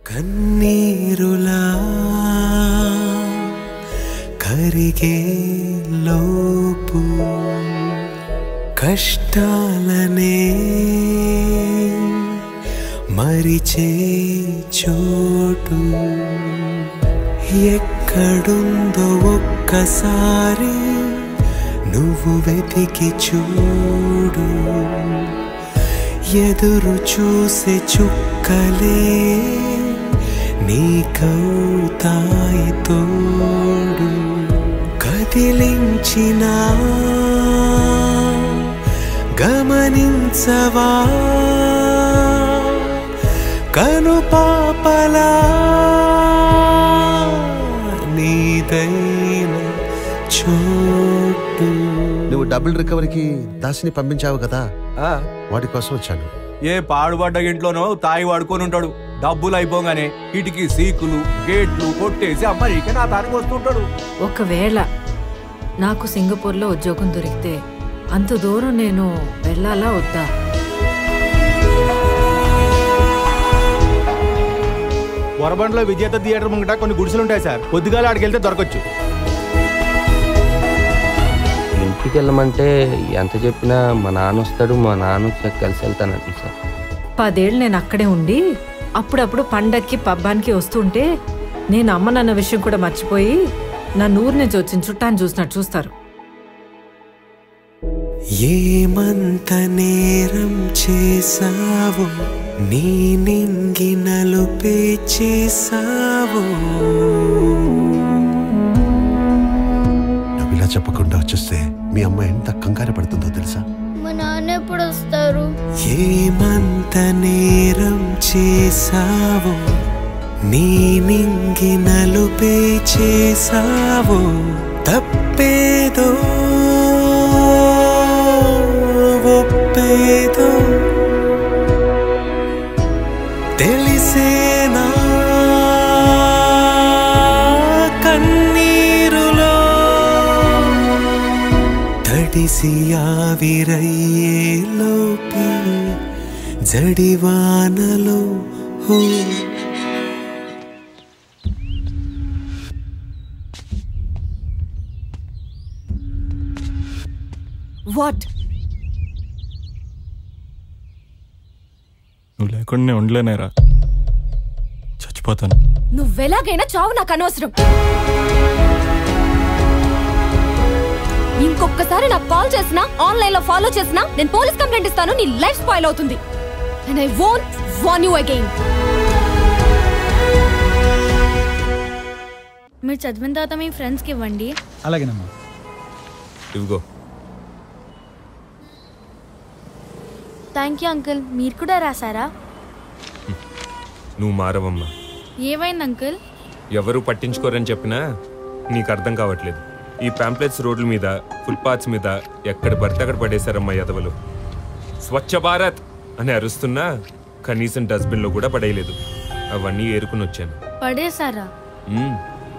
కన్నీరులా కరిగే లోపు కష్టాలనే మరిచే చోటు ఎక్కడుందో ఒక్కసారి నువ్వు వెతికి చూడు ఎదురు చూసే చుక్కలే నీకవుతాయి తోడు కదిలించిన గమనించవా కను పాపలా నీదైన చోటు నువ్వు డబుల్ రికవరీకి దాసిని పంపించావు కదా ఆ, వాటి కోసం వచ్చాను ఏ పాడుపడ్డ ఇంట్లోనో తాయి వాడుకొని ఉంటాడు డబ్బులు అయిపోగానే ఇటుకి సీకులు గేట్లు కొట్టేసి అమ్మరికి నా తానికి వస్తుంటాడు ఒకవేళ నాకు సింగపూర్లో ఉద్యోగం దొరికితే అంత దూరం నేను వెళ్ళాలా వద్దా వరబండలో విజేత థియేటర్ ముంగట కొన్ని గుడిసెలు ఉంటాయి సార్ పొద్దుగాల ఆడికి వెళ్తే దొరకచ్చు ఇంటికి వెళ్ళమంటే ఎంత చెప్పినా మా నాన్న వస్తాడు మా నాన్న వచ్చాక కలిసి వెళ్తానంట సార్ పదేళ్ళు నేను అక్కడే ఉండి అప్పుడప్పుడు పండక్కి పబ్బానికి వస్తుంటే నేను అమ్మనన్న విషయం కూడా మర్చిపోయి నా నూరు నుంచి వచ్చిన చుట్టాన్ని చూసినట్టు చూస్తారు ఏమంత నేరం చేసావు నీ నింగి నలుపే చేసావు నువ్వు ఇలా చెప్పకుండా వచ్చేస్తే మీ అమ్మ ఎంత కంగారు పడుతుందో తెలుసా మా నాన్న ఎప్పుడు వస్తారు ఏమంత నేరం చేసావు నీ నింగి నలుపే చేసావు తప్పేదో ఒప్పేదో తెలిసేనా కన్నీరులో తడిసి ఆవిరయ్యే లోపే జడివానలో హో వాట్ నువ్వు లేకుండా నేను ఉండలేనేరా చచ్చిపోతాను నువ్వెలాగైనా చావు నాకు అనవసరం ఇంకొకసారి నాకు కాల్ చేసినా ఆన్లైన్ లో ఫాలో చేసినా నేను పోలీస్ కంప్లైంట్ ఇస్తాను నీ లైఫ్ స్పాయిల్ అవుతుంది and I won't warn you again మీరు చదివిన తర్వాత మీ ఫ్రెండ్స్కి ఇవ్వండి అలాగేనమ్మా ఇదిగో థ్యాంక్ యూ అంకుల్ మీరు కూడా రాసారా నువ్వు మారవమ్మా ఏమైంది అంకుల్ ఎవరు పట్టించుకోరని చెప్పినా నీకు అర్థం కావట్లేదు ఈ పాంప్లెట్స్ రోడ్ల మీద ఫుట్పాత్స్ మీద ఎక్కడ పడితే అక్కడ పడేశారమ్మా యదవలు స్వచ్ఛ భారత్ అని అరుస్తున్నా కనీసం డస్ట్బిన్లో కూడా పడేయలేదు అవన్నీ ఏరుకుని వచ్చాను పడేసారా మ్మ్.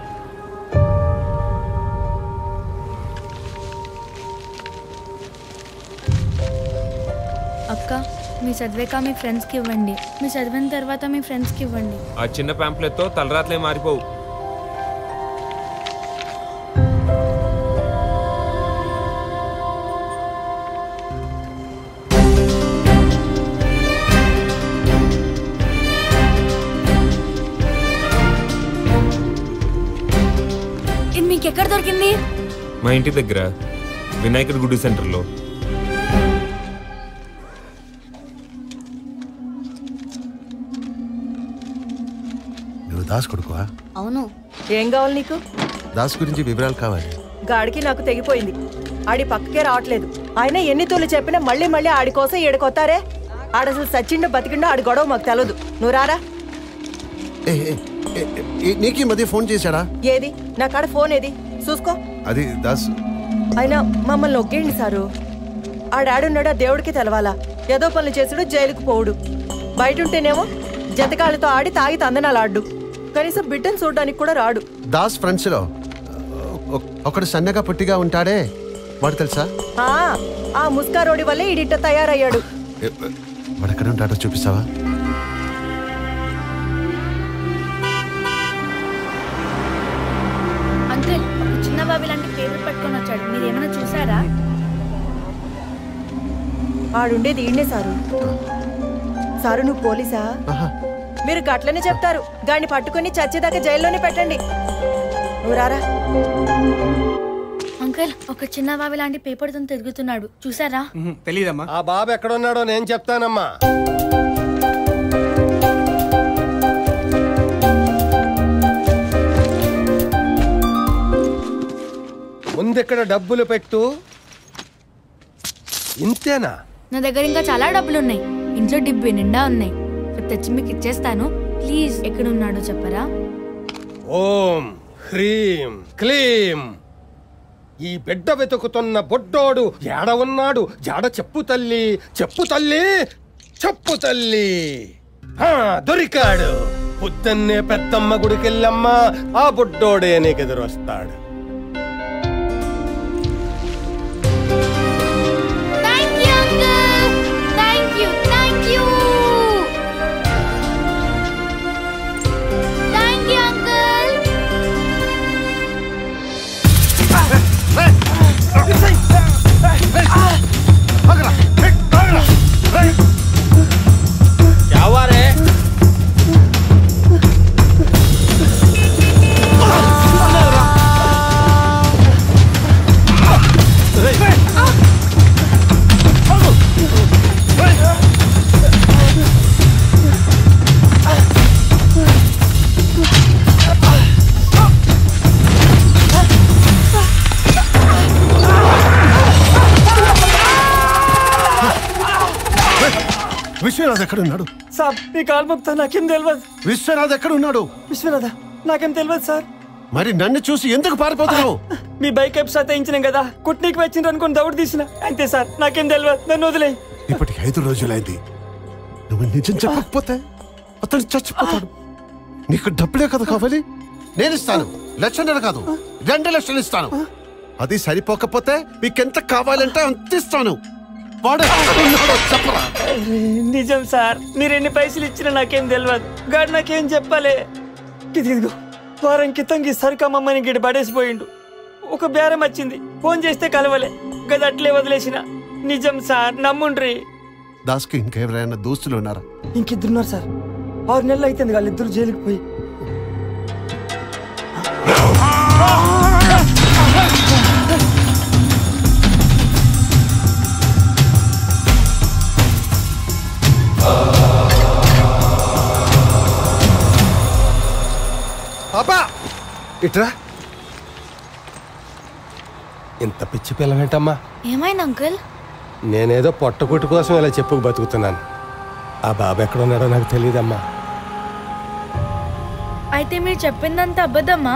అక్క మీ చదివాక మీ ఫ్రెండ్స్కి ఇవ్వండి మీ చదివిన తర్వాత మీ ఫ్రెండ్స్కి ఇవ్వండి ఆ చిన్న పాంప్లెట్తో తలరాత్లే మారిపోవు ఇది మీకు ఎక్కడ దొరికింది మా ఇంటి దగ్గర వినాయకుడి గుడి సెంటర్లో నువ్వు దాస్ కొడుకువా అవును ఏం కావాలి నీకు దాస్ గురించి వివరాలు కావాలి గాడికి నాకు తెగిపోయింది ఆడి పక్కకే రావట్లేదు ఆయన ఎన్ని తూలు చెప్పినా మళ్ళీ మళ్ళీ ఆడి కోసం ఏడుకొత్తారే ఆడసలు సచ్చిండో బతికిండో ఆడి గొడవ మాకు తెలదు నువ్వు రారా ఏ, ఏ, ఏ, ఏ, నీకు ఈ మధ్య ఫోన్ చేశాడా ఏది నా కాడ ఫోన్ ఏది చూసుకో అది దాస్ అయినా మమ్మల్ని ఒగ్గేయండి సారు ఆడాడున్నాడు ఆ దేవుడికి తెలవాలా ఏదో పనులు చేసుడు జైలుకు పోవుడు బయట ఉంటేనేమో జతకాళ్ళతో ఆడి తాగి తందనాలు ఆడు కనీసం బిడ్డను చూడడానికి కూడా రాడు దాస్ ఫ్రెండ్స్ లో ఒ- ఒకడు సన్నగా పుట్టిగా ఉంటాడే వాడు తెలుసా ఆ, ఆ ముస్కారోడి వల్లే ఈడిట్ట తయారయ్యాడు ఏ, వాడు ఎక్కడ ఉంటాడో చూపిస్తావా వచ్చాడు మీరు ఏమైనా చూసారా ఆడుండేది ఈయనే సారు సారు నువ్వు పోలీసా మీరు గట్లనే చెప్తారు గాని పట్టుకుని చచ్చేదాకా జైల్లోనే పెట్టండి నువ్వు రారా అంకుల్ ఒక చిన్న బావి లాంటి పేపర్ తో తిరుగుతున్నాడు చూసారా తెలియదమ్మా ఆ బాబు ఎక్కడున్నాడో నేను చెప్తానమ్మా ముందెక్కడ డబ్బులు పెట్టు ఇంతేనా నా దగ్గర ఇంకా చాలా డబ్బులు ఉన్నాయి ఇంట్లో డిబ్బి నిండా ఉన్నాయి రేపు తెచ్చి మీకు ఇచ్చేస్తాను ప్లీజ్ ఎక్కడ ఉన్నాడో చెప్పరా ఓం హ్రీం క్లీం ఈ బిడ్డ వెతుకుతున్న బొడ్డోడు ఏడ ఉన్నాడు జాడ చెప్పు తల్లి చెప్పు తల్లి చెప్పు తల్లి హా, దొరికాడు పొద్దున్నే పెద్దమ్మ గుడికెళ్ళమ్మా ఆ బుడ్డోడే నీకు ఎదురొస్తాడు thank you uncle thank you thank you thank you uncle क्या हुआ रे విశ్వనాథ్ ఎక్కడున్నాడు సార్ మీ కాలు మొక్తా నాకేం తెలియదు విశ్వనాథ్ ఎక్కడున్నాడు విశ్వనాథ నాకేం తెలియదు సార్ మరి నన్ను చూసి ఎందుకు పారిపోతున్నావు మీ బైక్ ఎప్ సతాయించినాం కదా కుట్నీకి వచ్చిండ్రు అనుకుని దౌడు తీసిన అంతే సార్ నాకేం తెలియదు నన్ను వదిలే ఇప్పటికి ఐదు రోజులైంది నువ్వు నిజం చెప్పకపోతే అతను చచ్చిపోతాడు నీకు డబ్బులే కదా కావాలి నేను ఇస్తాను లక్షన్నర కాదు రెండు లక్షలు ఇస్తాను అది సరిపోకపోతే మీకెంత కావాలంటే అంత ఇస్తాను వాడు ఎక్కడున్నాడో చెప్పరా నిజం సార్ మీరు ఎన్ని పైసలు ఇచ్చినా నాకేం తెలియదు గాడు నాకేం చెప్పాలి ఇది ఇదిగో వారం క్రితం ఈ సరికమ్మని గిడి పడేసిపోయిండు ఒక బేరం వచ్చింది ఫోన్ చేస్తే కలవలే గది అట్లే వదిలేసిన నిజం సార్ నమ్ముండ్రి దాస్కి ఇంకెవరైనా దోస్తులు ఉన్నారా ఇంకిద్దరున్నారు సార్ ఆరు నెలలు అయిపోయింది వాళ్ళిద్దరు జైలుకి పోయి పాపా ఇట్రా ఇంత పిచ్చి పిల్లమేంటమ్మా ఏమైంది అంకుల్ నేనేదో పొట్టకుట్టు కోసం ఇలా చెప్పుకు బతుకుతున్నాను ఆ బాబు ఎక్కడున్నాడో నాకు తెలియదమ్మా అయితే మీరు చెప్పిందంతా అబద్ధమ్మా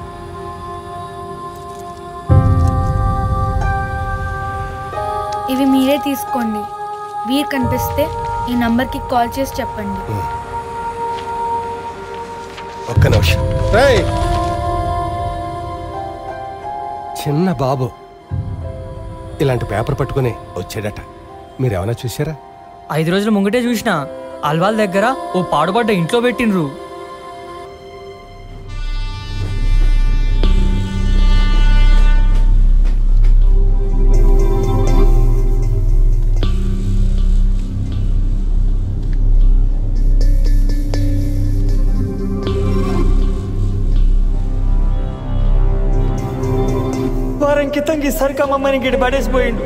ఇవి మీరే తీసుకోండి వీరు కనిపిస్తే ఈ నంబర్కి కాల్ చేసి చెప్పండి ఒక్క నిమిషం రేయ్! చిన్న బాబు ఇలాంటి పేపర్ పట్టుకుని వచ్చాడట మీరేమైనా చూసారా ఐదు రోజుల ముంగటే చూసిన అల్వాల్ దగ్గర ఓ పాడుబడ్డ ఇంట్లో పెట్టిండ్రు వారం క్రితం ఈ సరికమ్మని గిడి పడేసిపోయిండు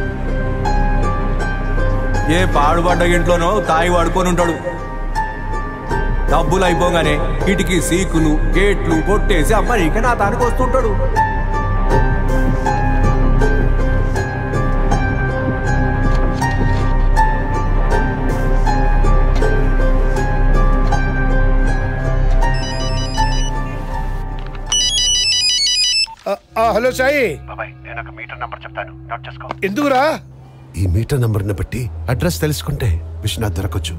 ఏ పాడుపడ్డ ఇంట్లోనో తాగి వాడుకొని ఉంటాడు డబ్బులు అయిపోగానే కిటికీ సీకులు గేట్లు కొట్టేసి అమ్మరికి నా తానికి వస్తుంటాడు హలో సాయి నేను ఒక మీటర్ నంబర్ చెప్తాను నోట్ చేసుకో ఎందుకురా ఈ మీటర్ నంబర్ని బట్టి అడ్రస్ తెలుసుకుంటే విశ్వనాథ్ దొరకొచ్చు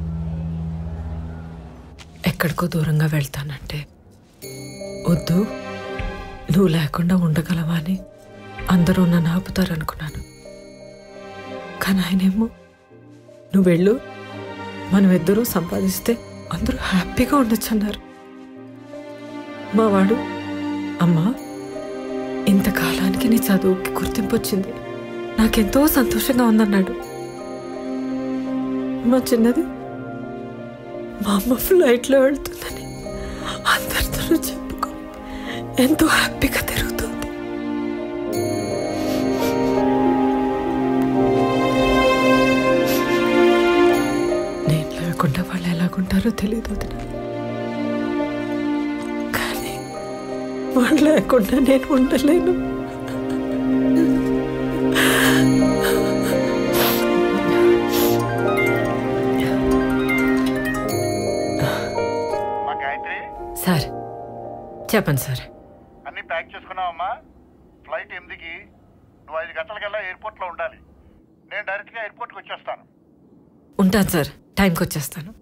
ఎక్కడికో దూరంగా వెళ్తానంటే వద్దు నువ్వు లేకుండా ఉండగలవా అని అందరూ నన్ను ఆపుతారనుకున్నాను కానీ ఆయనేమో నువ్వు వెళ్ళు మనం ఇద్దరూ సంపాదిస్తే అందరూ హ్యాపీగా ఉండొచ్చు అన్నారు మా వాడు అమ్మా ఇంతకాలానికి నీ చదువుకి గుర్తింపు వచ్చింది నాకెంతో సంతోషంగా ఉందన్నాడు మా చిన్నది మా అమ్మ ఫ్లైట్లో వెళ్తుందని అందరితో చెప్పుకో ఎంతో హ్యాపీగా తిరుగుతుంది నేను లేకుండా వాళ్ళు ఎలాగుంటారో తెలియదు వదిన కానీ వాళ్ళు లేకుండా నేను ఉండలేను మా గాయత్రి సార్ చెప్పండి సార్ అన్ని ప్యాక్ చేసుకున్నావమ్మా ఫ్లైట్ ఎనిమిదికి నువ్వు ఐదు గంటలకల్లా ఎయిర్పోర్ట్లో ఉండాలి నేను డైరెక్ట్గా ఎయిర్పోర్ట్కి వచ్చేస్తాను ఉంటాను సార్ టైంకి వచ్చేస్తాను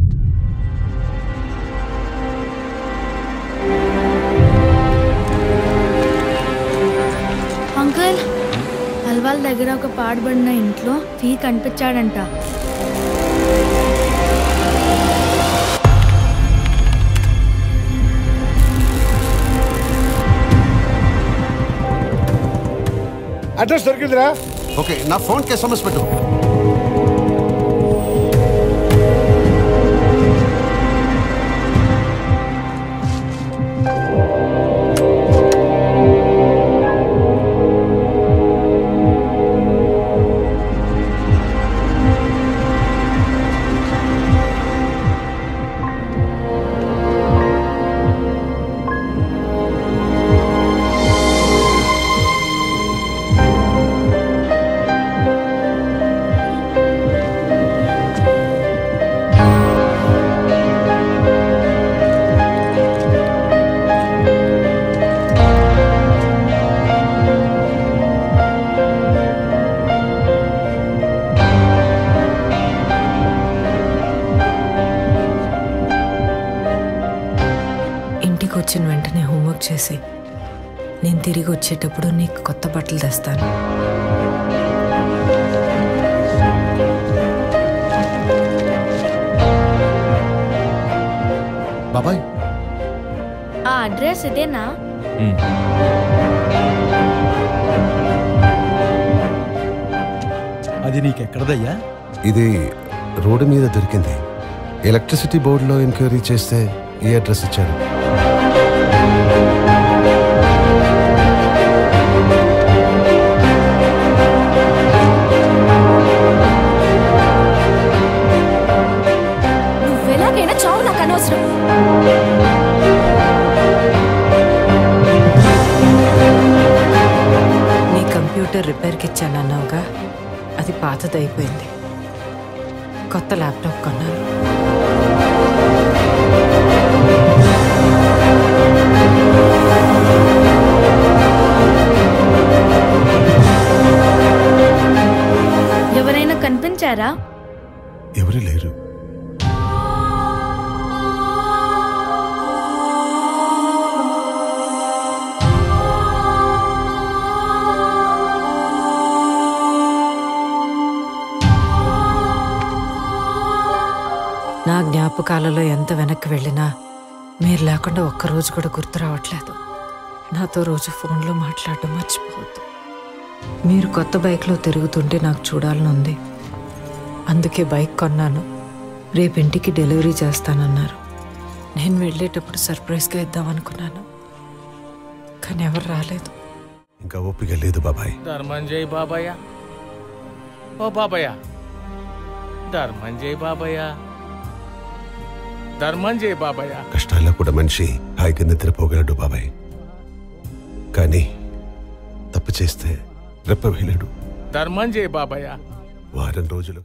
అంకుల్ అల్వాల్ దగ్గర ఒక పాడుబడిన ఇంట్లో ఫీ కనిపించాడంట అడ్రస్ దొరికిందిరా ఓకే నా ఫోన్కి ఎస్ఎంఎస్ పెట్టు ఇంటికి వచ్చిన వెంటనే హోంవర్క్ చేసి నేను తిరిగి వచ్చేటప్పుడు నీకు కొత్త బట్టలు తెస్తాను బాబాయ్ ఆ అడ్రస్ ఇదేనా అది నీకెక్కడదయ్యా ఇది రోడ్డు మీద దొరికింది ఎలక్ట్రిసిటీ బోర్డులో ఎంక్వైరీ చేస్తే ఈ అడ్రస్ ఇచ్చారు నువ్వెలాగైనా చావు నాకు అనవసరం నీ కంప్యూటర్ రిపేర్కి ఇచ్చానన్నావుగా అది పాతదైపోయింది కొత్త ల్యాప్టాప్ కొన్నాను ఎవరైనా కనిపించారా ఎవరు లేరు నా జ్ఞాపకాలలో ఎంత వెనక్కి వెళ్ళినా మీరు లేకుండా ఒక్కరోజు కూడా గుర్తు రావట్లేదు నాతో రోజు ఫోన్లో మాట్లాడడం మర్చిపోవద్దు మీరు కొత్త బైక్లో తిరుగుతుంటే నాకు చూడాలని ఉంది అందుకే బైక్ కొన్నాను రేపు ఇంటికి డెలివరీ చేస్తానన్నారు నేను వెళ్ళేటప్పుడు సర్ప్రైజ్గా ఇద్దామనుకున్నాను కానీ ఎవరు రాలేదు ఇంకా ఓపిక లేదు బాబాయ్ ధర్మం చేయి బాబయ్య ఓ బాబయ్య ధర్మం చేయి బాబయ్య ధర్మం చేయి బాబయ్య కష్టాల్లో కూడా మనిషి హాయిగా నిద్రపోగలడు బాబాయ్ కానీ తప్పు చేస్తే రెప్ప వేయలేడు ధర్మం చేయి బాబయ్య వారం రోజులు